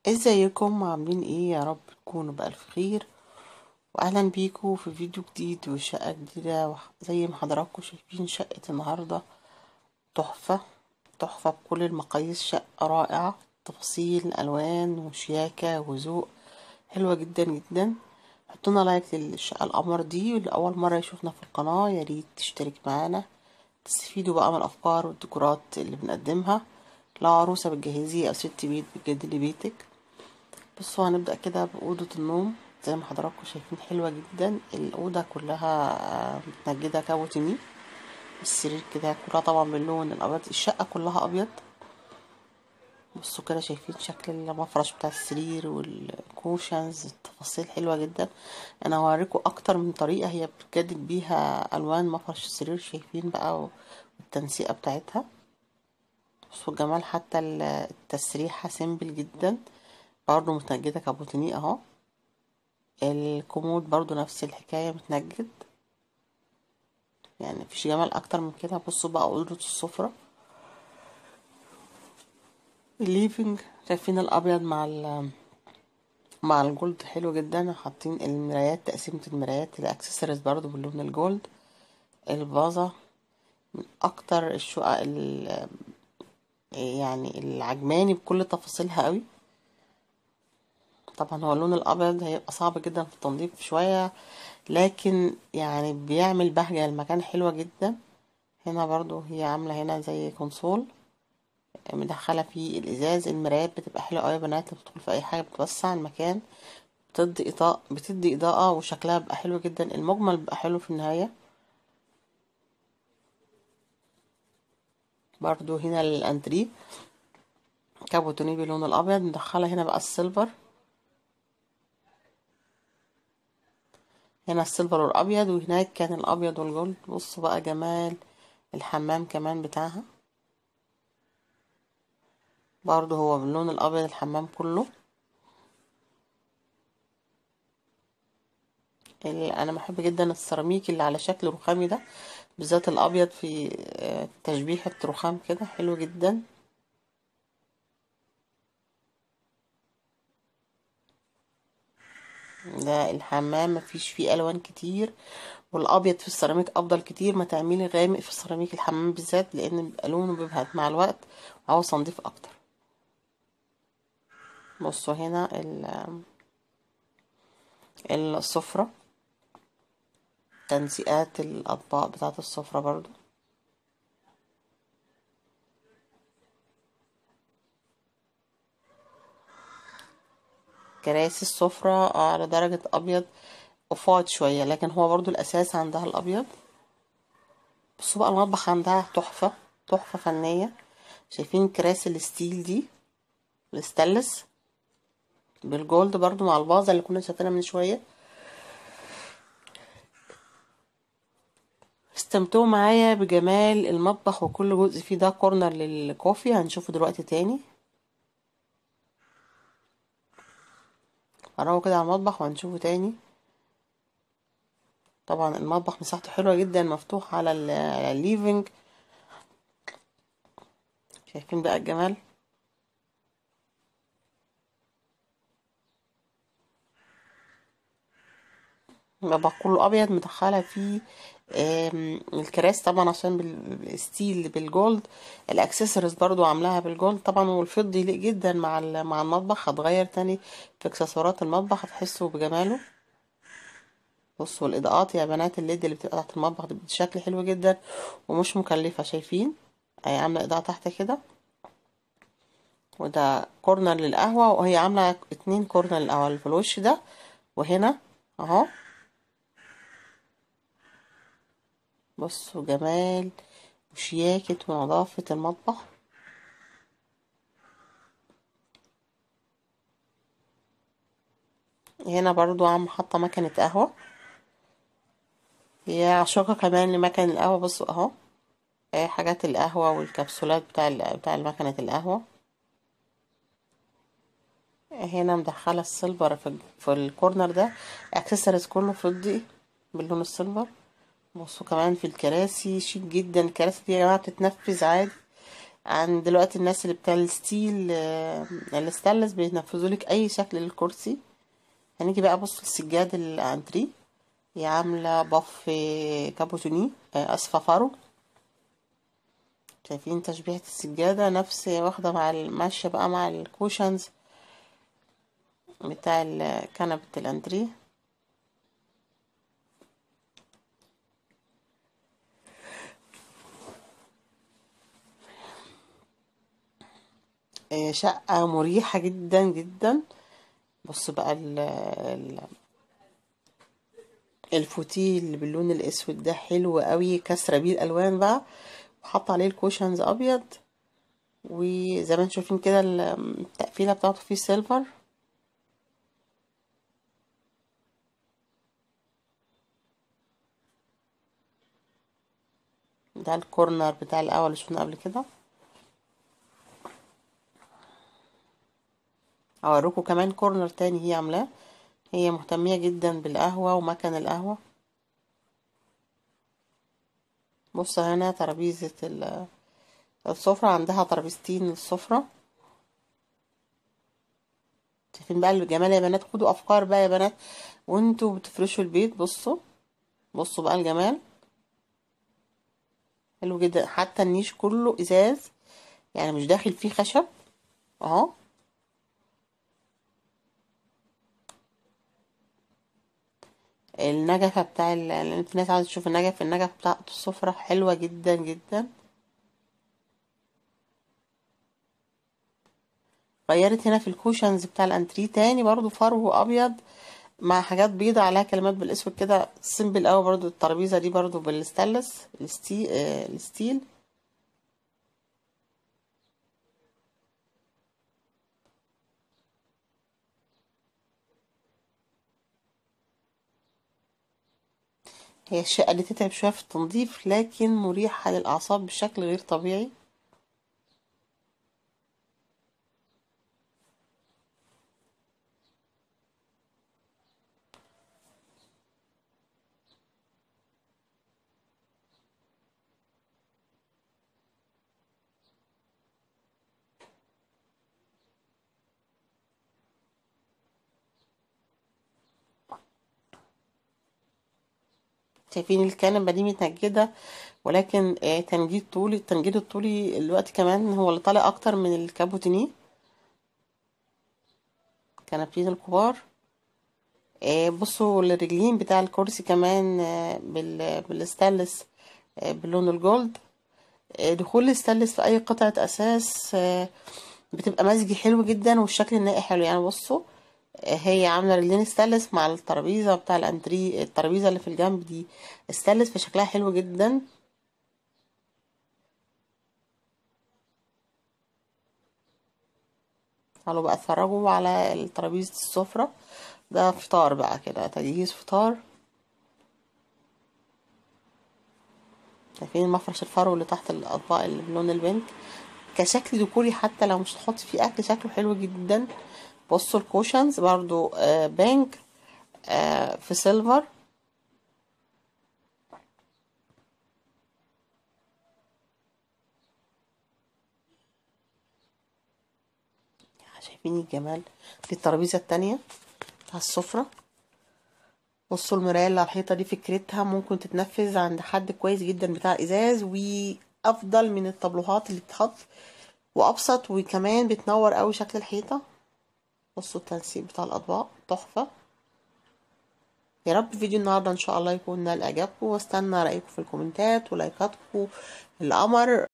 ازيكم عاملين ايه يا رب تكونوا بألف خير واهلا بيكم في فيديو جديد وشقة جديدة وح- زي ما حضراتكم شايفين شقة النهاردة تحفة تحفة بكل المقاييس شقة رائعة تفاصيل الوان وشياكة وذوق حلوة جدا جدا حطونا لايك للشقة القمر دي واللي اول مرة يشوفنا في القناة يا ريت تشترك معانا تستفيدوا بقى من الافكار والديكورات اللي بنقدمها لو عروسة بتجهزي او ست بيت بتجددي بيتك بصوا هنبدأ كده بأوضة النوم زي ما حضراتكم شايفين حلوة جدا الأوضة كلها آه، متنجدة كاوتيني السرير كده كلها طبعا باللون الأبيض الشقة كلها أبيض بصوا كده شايفين شكل المفرش بتاع السرير والكوشنز التفاصيل حلوة جدا أنا هوريكم أكتر من طريقة هي بتجدد بيها ألوان مفرش السرير شايفين بقى والتنسيقة بتاعتها بصوا الجمال حتى التسريحة سيمبل جدا برضه متنجدة كابوتيني اهو الكومود برضو نفس الحكاية متنجد يعني مفيش جمال اكتر من كده بصوا بقى اوضة السفرة الليفينج شايفين الابيض مع ال مع الجولد حلو جدا حاطين المرايات تقسيمة المرايات الاكسسوارز برضو باللون الجولد الفازة من اكتر الشقق ال- يعني العجماني بكل تفاصيلها قوي طبعا هو اللون الابيض هيبقى صعب جدا في التنظيف شوية لكن يعني بيعمل بهجة المكان حلوة جدا هنا برضو هي عاملة هنا زي كونسول مدخلة فيه الازاز المرايات بتبقى حلوة قوي يا بنات لما بتدخل في اي حاجة بتوسع المكان بتدي اضاءة بتدي اضاءة وشكلها بيبقى حلو جدا المجمل بيبقى حلو في النهاية برضو هنا الانتريه كابوتوني باللون الابيض مدخلة هنا بقى السيلفر هنا السيلفر والابيض وهناك كان الابيض والجولد بصوا بقى جمال الحمام كمان بتاعها برضو هو باللون الابيض الحمام كله اللي انا بحب جدا السيراميك اللي على شكل رخامي ده بالذات الابيض في آه، تشبيحة رخام كده حلو جدا ده الحمام مفيش فيه الوان كتير والابيض في السيراميك افضل كتير ما تعملي غامق في السيراميك الحمام بالذات لان بيبقى لونه بيبهت مع الوقت وعاوز تنظيف اكتر بصوا هنا ال- السفرة تنسيقات الاطباق بتاعه السفرة برضو كراسي السفرة آه، على درجة ابيض اوفات شوية لكن هو برضو الاساس عندها الابيض بصوا بقى المطبخ عندها تحفة تحفة فنية شايفين كراسي الستيل دي الستانلس بالجولد برضو مع الفازة اللي كنا شايفينها من شوية استمتعوا معايا بجمال المطبخ وكل جزء فيه ده كورنر للكوفي هنشوفه دلوقتي تاني هنروح كده على المطبخ وهنشوفه تاني طبعا المطبخ مساحته حلوة جدا مفتوح على ال- على الليفينج شايفين بقى الجمال المطبخ كله ابيض مدخله فيه آم، الكراسي طبعا عشان بال- بالستيل بالجولد الاكسسوارز برضو عاملاها بالجولد طبعا والفضي يليق جدا مع ال- مع المطبخ هتغير تاني في اكسسوارات المطبخ هتحسوا بجماله بصوا الاضاءات يا بنات الليد اللي بتبقى تحت المطبخ دي بشكل حلو جدا ومش مكلفه شايفين اهي عامله اضاءه تحت كده وده كورنر للقهوه وهي عامله اتنين كورنر للقهوه اللي في الوش ده وهنا اهو بصوا جمال وشياكة ونظافة المطبخ هنا برضو عم حاطة مكنة قهوة هي عشاقة كمان لمكن القهوة بصوا اهو اهي حاجات القهوة والكبسولات بتاع ال- بتاع مكنة القهوة هنا مدخلة السيلفر في, في الكورنر ده اكسسوارز كله فضي باللون السيلفر بصوا كمان في الكراسي شيك جدا الكراسي دي يا جماعة بتتنفذ عادي عن دلوقتي الناس اللي بتاع الستيل آه، الستانلس بينفذوا لك اي شكل للكرسي هنيجي بقى بص السجاد الانتري هي عامله باف كابوتوني آه، اسفه فارو شايفين تشبيهة السجادة نفس واخدة مع ماشية بقى مع الكوشنز بتاع كنبة الانتريه آه، شقة مريحة جدا جدا بص بقى ال ال الفوتيه اللي باللون الاسود ده حلو قوي كسرة بيه الالوان بقى وحط عليه الكوشنز ابيض وزي ما انتم شايفين كده التقفيله بتاعته فيه سيلفر ده الكورنر بتاع الاول اللي شفنا قبل كده اوريكم كمان كورنر تاني هي عاملاه هي مهتمية جدا بالقهوة ومكان القهوة بص هنا ترابيزة السفرة عندها ترابيزتين للسفرة شايفين بقى الجمال يا بنات خدوا افكار بقى يا بنات وانتوا بتفرشوا البيت بصوا بصوا بقى الجمال حلو جدا حتى النيش كله ازاز يعني مش داخل فيه خشب اهو النجفة بتاع ال... في ناس عاوزة تشوف النجف النجف بتاع السفرة حلوة جدا جدا غيرت هنا في الكوشنز بتاع الانتريه تاني برضو فرو ابيض مع حاجات بيضة عليها كلمات بالاسود كده سيمبل قوي برضو الترابيزة دي برضو بالستانلس الستيل, آه الستيل هي الشقة دي تتعب شوية في التنظيف لكن مريحة للأعصاب بشكل غير طبيعي شايفين الكنبة دي متنجدة ولكن آه تنجيد طولي التنجيد الطولي الوقت كمان هو اللي طالع اكتر من الكابوتينيه كنبتين الكبار آه بصوا الرجلين بتاع الكرسي كمان آه بال بالستانلس آه باللون الجولد آه دخول الستانلس في اي قطعة اساس آه بتبقى مزجي حلو جدا والشكل النهائي حلو يعني بصوا هي عامله رجلين ستانلس مع الترابيزه بتاع الانتري الترابيزه اللي في الجنب دي ستانلس فشكلها حلو جدا تعالوا بقى اتفرجوا على ترابيزه السفره ده فطار بقى كده تجهيز فطار شايفين مفرش الفرو اللي تحت الاطباق اللي بلون البنك كشكل ديكوري حتى لو مش تحط فيه اكل شكله حلو جدا بصوا الكوشنز برضو آه بانك آه في سيلفر شايفين الجمال في الترابيزة التانية بتاع السفرة بصوا المراية اللي على الحيطة دي فكرتها ممكن تتنفذ عند حد كويس جدا بتاع ازاز وافضل من الطابلوهات اللي بتحط وابسط وكمان بتنور قوي شكل الحيطة بصوا التنسيق بتاع الاطباق تحفه يا رب فيديو النهارده ان شاء الله يكون نال اعجابكم واستنى رايكم في الكومنتات ولايكاتكم القمر